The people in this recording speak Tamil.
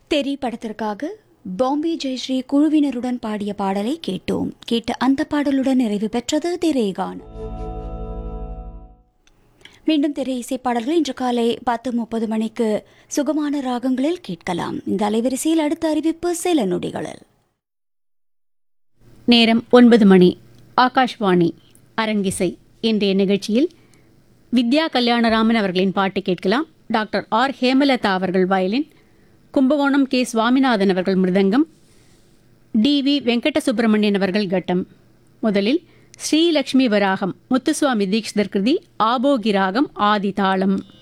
தெரி படத்திற்காக பாம்பே ஜெயஸ்ரீ குழுவினருடன் பாடிய பாடலை கேட்டோம் கேட்ட அந்த பாடலுடன் நிறைவு பெற்றது திரேகான் மீண்டும் திரை இசை பாடல்கள் இன்று காலை பத்து முப்பது மணிக்கு சுகமான ராகங்களில் கேட்கலாம் இந்த அலைவரிசையில் அடுத்த அறிவிப்பு சில நொடிகளில் நேரம் ஒன்பது மணி ஆகாஷ்வாணி அரங்கிசை இன்றைய நிகழ்ச்சியில் வித்யா கல்யாணராமன் அவர்களின் பாட்டு கேட்கலாம் டாக்டர் ஆர் ஹேமலதா அவர்கள் வயலின் கும்பகோணம் கே சுவாமிநாதன் அவர்கள் மிருதங்கம் டி வி வெங்கட சுப்பிரமணியன் அவர்கள் கட்டம் முதலில் ஸ்ரீலக்ஷ்மி வராகம் முத்துசுவாமி தீக்ஷிதர் கிருதி ஆபோகி ராகம் ஆதி தாளம்